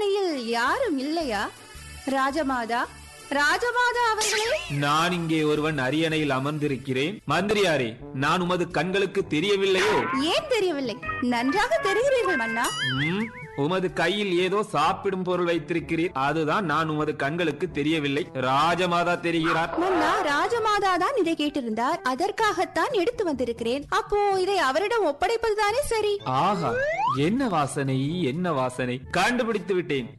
அரியணையில் யாரும் இல்லையா ராஜமாதா ராஜமாதா அவர்களே நான் இங்கே ஒருவன் அரியணையில் அமர்ந்திருக்கிறேன் மந்திரியாரே நான் உமது கண்களுக்கு தெரியவில்லையோ ஏன் தெரியவில்லை நன்றாக தெரிகிறீர்கள் மன்னா ம், உமது கையில் ஏதோ சாப்பிடும் பொருள் வைத்திருக்கிறீர் அதுதான் நான் உமது கண்களுக்கு தெரியவில்லை ராஜமாதா தெரிகிறார் மன்னா ராஜமாதா தான் இதை கேட்டிருந்தார் அதற்காகத்தான் எடுத்து வந்திருக்கிறேன் அப்போ இதை அவரிடம் ஒப்படைப்பதுதானே சரி ஆஹா என்ன வாசனை என்ன வாசனை கண்டுபிடித்து விட்டேன்